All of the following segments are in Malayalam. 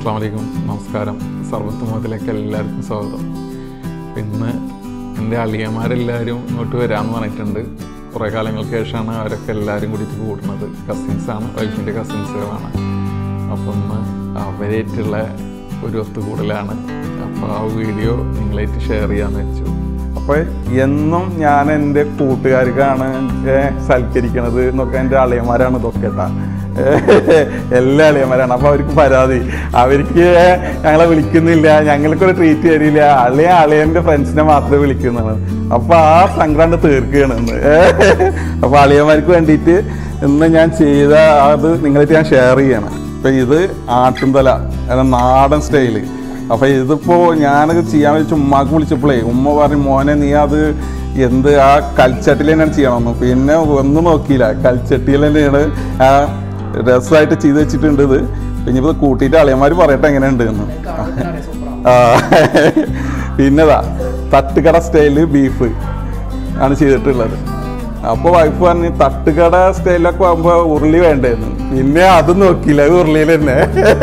അസ്സാം വലൈക്കും നമസ്കാരം സർവത്ത് മുഖത്തിലേക്ക് എല്ലാവർക്കും സ്വാഗതം ഇന്ന് എൻ്റെ അളിയന്മാരെല്ലാവരും ഇങ്ങോട്ട് വരാമെന്ന് പറഞ്ഞിട്ടുണ്ട് കുറേ കാലങ്ങൾക്ക് ശേഷമാണ് അവരൊക്കെ എല്ലാവരും കൂടിയിട്ട് കൂടുന്നത് കസിൻസാണ് വൈഫിൻ്റെ കസിൻസുകളാണ് അപ്പം ഒന്ന് അവരായിട്ടുള്ള ഒരു ഒത്തുകൂടലാണ് അപ്പോൾ ആ വീഡിയോ നിങ്ങളായിട്ട് ഷെയർ ചെയ്യാമെന്ന് വെച്ചു അപ്പൊ എന്നും ഞാൻ എൻ്റെ കൂട്ടുകാർക്കാണ് ഏ, സൽക്കരിക്കണത് എന്നൊക്കെ എൻ്റെ അളിയന്മാരാണ് ഇതൊക്കെ കേട്ടാ എല്ലാ അളിയന്മാരാണ് അപ്പൊ അവർക്ക് പരാതി അവർക്ക് ഞങ്ങളെ വിളിക്കുന്നില്ല ഞങ്ങൾക്കൊരു ട്രീറ്റ് തരില്ല അളിയ അളിയൻ്റെ ഫ്രണ്ട്സിനെ മാത്രമേ വിളിക്കുന്നതാണ് അപ്പൊ ആ സംക്രാന്തി തീർക്കുകയാണ് ഇന്ന് അപ്പൊ അളിയന്മാർക്ക് വേണ്ടിയിട്ട് ഇന്ന് ഞാൻ ചെയ്ത അത് നിങ്ങളായിട്ട് ഞാൻ ഷെയർ ചെയ്യണം ഇപ്പൊ ഇത് ആട്ടുംതല അല്ല നാടൻ സ്റ്റൈല് അപ്പൊ ഇതിപ്പോ ഞാനത് ചെയ്യാൻ വെച്ച് ഉമ്മാക്ക് വിളിച്ചപ്പോഴേ ഉമ്മ പറഞ്ഞു മോനെ നീ അത് എന്ത് ആ കൽച്ചട്ടിൽ തന്നെയാണ് ചെയ്യണമെന്ന് പിന്നെ ഒന്നും നോക്കിയില്ല കൽച്ചട്ടിയിൽ തന്നെയാണ് ആ രസമായിട്ട് ചെയ്ത് വെച്ചിട്ടുണ്ട് ഇത് പിന്നെ ഇത് കൂട്ടിയിട്ട് അളിയന്മാർ പറയട്ടെ എങ്ങനെയുണ്ട് എന്ന് ആ പിന്നെതാ തട്ടുകട സ്റ്റൈല് ബീഫ് ആണ് ചെയ്തിട്ടുള്ളത് അപ്പോൾ വൈഫ് പറഞ്ഞു തട്ടുകട സ്റ്റൈലൊക്കെ ആകുമ്പോൾ ഉരുളി വേണ്ടേന്ന് പിന്നെ അത് നോക്കിയില്ല അത് ഉരുളിയിൽ തന്നെ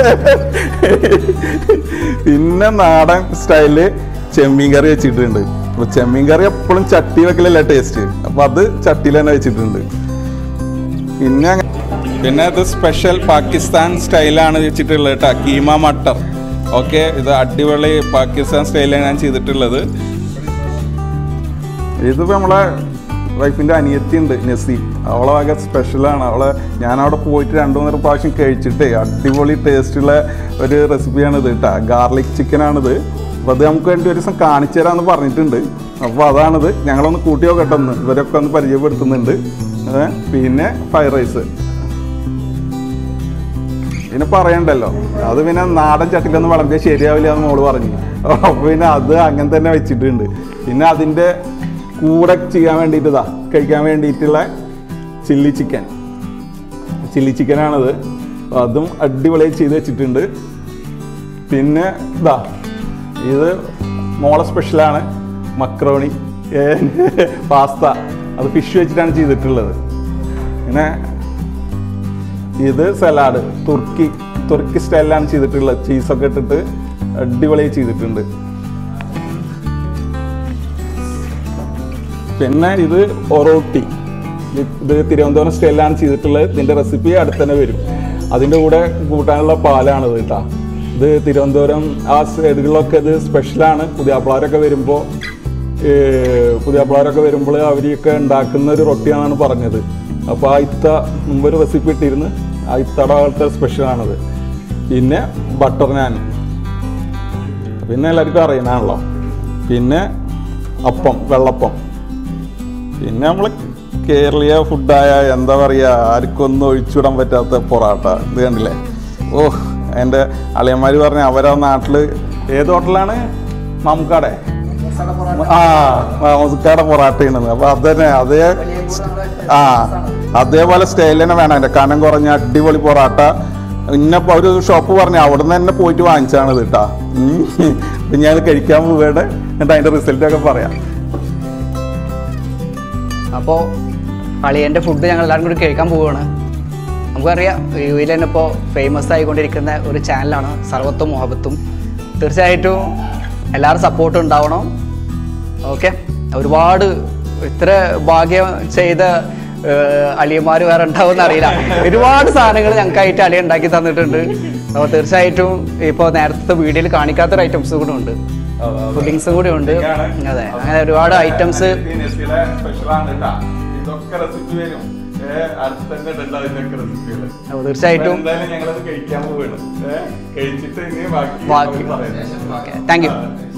പിന്നെ നാടൻ സ്റ്റൈലില് ചെമ്മീൻ കറി വെച്ചിട്ടുണ്ട് അപ്പൊ ചെമ്മീൻ കറി എപ്പോഴും ചട്ടി വെക്കലല്ല ടേസ്റ്റ് അപ്പൊ അത് ചട്ടിയിൽ തന്നെ വെച്ചിട്ടുണ്ട് പിന്നെ അങ്ങ- പിന്നെ ഇത് സ്പെഷ്യൽ പാകിസ്ഥാൻ സ്റ്റൈലാണ് വെച്ചിട്ടുള്ളത് കേട്ടോ കീമ മട്ടർ ഓക്കെ ഇത് അടിപൊളി പാകിസ്ഥാൻ സ്റ്റൈലാണ് ഞാൻ ചെയ്തിട്ടുള്ളത് ഇതിപ്പോ നമ്മളെ വൈഫിന്റെ അനിയത്തി ഉണ്ട് നസി അവളെ വക സ്പെഷ്യലാണ് അവളെ ഞാൻ അവിടെ പോയിട്ട് രണ്ടു മൂന്നര പ്രാവശ്യം കഴിച്ചിട്ടേ അടിപൊളി ടേസ്റ്റുള്ള ഒരു റെസിപ്പിയാണ് ഇത് കേട്ടോ ഗാർലിക് ചിക്കൻ ആണിത് അപ്പോൾ അത് നമുക്ക് വേണ്ടി ഒരു ദിവസം കാണിച്ചു തരാമെന്ന് പറഞ്ഞിട്ടുണ്ട് അപ്പോൾ അതാണിത് ഞങ്ങളൊന്ന് കൂട്ടി നോക്കട്ടെ ഒന്ന് ഇവരൊക്കെ ഒന്ന് പരിചയപ്പെടുത്തുന്നുണ്ട് ഏ, പിന്നെ ഫ്രൈഡ് റൈസ് പിന്നെ പറയണ്ടല്ലോ അത് പിന്നെ നാടൻ ചട്ടിലൊന്നും വിളമ്പിയാൽ ശരിയാവില്ല എന്ന് മോള് പറഞ്ഞു അപ്പോൾ പിന്നെ അത് അങ്ങനെ തന്നെ വെച്ചിട്ടുണ്ട് പിന്നെ അതിൻ്റെ കൂടെ ചെയ്യാൻ വേണ്ടിയിട്ട് ഇതാ കഴിക്കാൻ വേണ്ടിയിട്ടുള്ള ചില്ലി ചിക്കൻ ചില്ലി ചിക്കനാണത് അതും അടിപൊളിയായി ചെയ്ത് വെച്ചിട്ടുണ്ട് പിന്നെ ഇതാ ഇത് മോളെ സ്പെഷ്യലാണ് മക്രോണി പാസ്ത അത് ഫിഷ് വെച്ചിട്ടാണ് ചെയ്തിട്ടുള്ളത് പിന്നെ ഇത് സലാഡ് തുർക്കി തുർക്കി സ്റ്റൈലിലാണ് ചെയ്തിട്ടുള്ളത് ചീസൊക്കെ ഇട്ടിട്ട് അടിപൊളിയായി ചെയ്തിട്ടുണ്ട് പിന്നെ ഇത് ഒറോട്ടി ഇത് തിരുവനന്തപുരം സ്റ്റൈലിലാണ് ചെയ്തിട്ടുള്ളത് ഇതിൻ്റെ റെസിപ്പി അടുത്ത് തന്നെ വരും അതിൻ്റെ കൂടെ കൂട്ടാനുള്ള പാലാണ് ഇത് കേട്ടോ ഇത് തിരുവനന്തപുരം ആ സൈഡുകളിലൊക്കെ ഇത് സ്പെഷ്യലാണ് പുതിയാപ്പിളാരൊക്കെ വരുമ്പോൾ പുതിയാപ്പിളാരൊക്കെ വരുമ്പോൾ അവരൊക്കെ ഉണ്ടാക്കുന്ന ഒരു റൊട്ടിയാണെന്ന് പറഞ്ഞത് അപ്പോൾ ആ ഇത്ത മുമ്പൊരു റെസിപ്പി ഇട്ടിരുന്നു ആ ഇത്തയുടെ ആൾക്കാർ സ്പെഷ്യലാണത് പിന്നെ ബട്ടർ നാൻ പിന്നെ എല്ലാവർക്കും അറിയണാണല്ലോ പിന്നെ അപ്പം വെള്ളപ്പം പിന്നെ നമ്മൾ കേരളീയ ഫുഡായ എന്താ പറയുക ആർക്കൊന്നും ഒഴിച്ചുവിടാൻ പറ്റാത്ത പൊറാട്ട ഇത് കണ്ടില്ലേ ഓ എൻ്റെ അളിയന്മാർ പറഞ്ഞ അവരാ നാട്ടിൽ ഏത് ഹോട്ടലാണ് മാമുക്കാടെ ആ മാമുക്കാടെ പൊറാട്ടയാണ് അപ്പോൾ അത് തന്നെ അതേ ആ അതേപോലെ സ്റ്റൈൽ തന്നെ വേണം എൻ്റെ കനം കുറഞ്ഞ അടിപൊളി പൊറാട്ട ഇന്നപ്പോൾ ഒരു ഷോപ്പ് പറഞ്ഞു അവിടെ നിന്ന് തന്നെ പോയിട്ട് വാങ്ങിച്ചാണ് ഇത് കേട്ടാ അപ്പം ഞാൻ കഴിക്കാൻ പോവുകയാണ് എന്നിട്ട് അതിൻ്റെ റിസൾട്ടൊക്കെ പറയാം അപ്പോൾ അളിയൻ്റെ ഫുഡ് ഞങ്ങൾ എല്ലാവരും കൂടി കഴിക്കാൻ പോവുകയാണ് നമുക്കറിയാം യു എയിൽ തന്നെ ഇപ്പോൾ ഫേമസ് ആയിക്കൊണ്ടിരിക്കുന്ന ഒരു ചാനലാണ് സർവത്തും മുഹബത്തും തീർച്ചയായിട്ടും എല്ലാവരും സപ്പോർട്ട് ഉണ്ടാവണം ഓക്കെ ഒരുപാട് ഇത്ര ഭാഗ്യം ചെയ്ത അളിയന്മാർ വേറെ ഉണ്ടാവുമെന്ന് അറിയില്ല ഒരുപാട് സാധനങ്ങൾ ഞങ്ങൾക്കായിട്ട് അളിയ ഉണ്ടാക്കി തന്നിട്ടുണ്ട് അപ്പോൾ തീർച്ചയായിട്ടും ഇപ്പോൾ നേരത്തെ വീഡിയോയിൽ കാണിക്കാത്തൊരു ഐറ്റംസ് കൂടെ ഉണ്ട് ഫുഡിങ്സും കൂടി ഉണ്ട് അതെ അങ്ങനെ ഒരുപാട് ഐറ്റംസ് അപ്പോൾ തീർച്ചയായിട്ടും ഞങ്ങളത് കഴിക്കാൻ പോവാണ് കഴിച്ചിട്ട് ഇനി ബാക്കി ബാക്കി പറയാം ഓക്കെ താങ്ക് യു